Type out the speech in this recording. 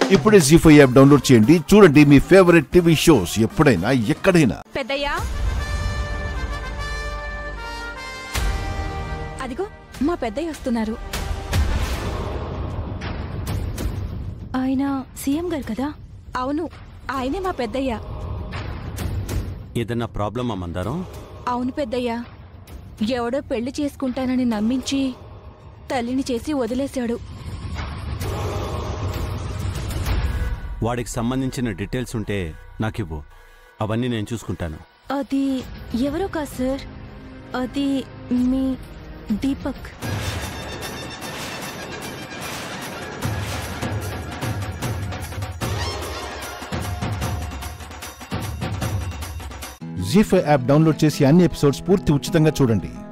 ఇప్పుడే G five app download చేయండి చూడండి మీ ఫేవరెట్ టీవీ షోస్ ఎప్పుడైనా ఎక్కడైనా పెద్దయ్యా అదిగో మా పెద్దయ్య వస్తున్నారు ఆయన సీఎం గారు కదా అవును ఆయనే మా పెద్దయ్య ఏదన్నా ప్రాబ్లమా మందారం అవును పెద్దయ్య ఎవడో పెళ్లి చేసుకుంటానని నమ్మించి తల్లిని చేసి వదిలేశాడు వాడికి సంబంధించిన డీటెయిల్స్ ఉంటే నాకివ్వు అవన్నీ నేను చూసుకుంటాను అది ఎవరో కాదు సార్ అది మీ Deepak Zee five app download చేసి అన్ని ఎపిసోడ్స్ పూర్తి ఉచితంగా చూడండి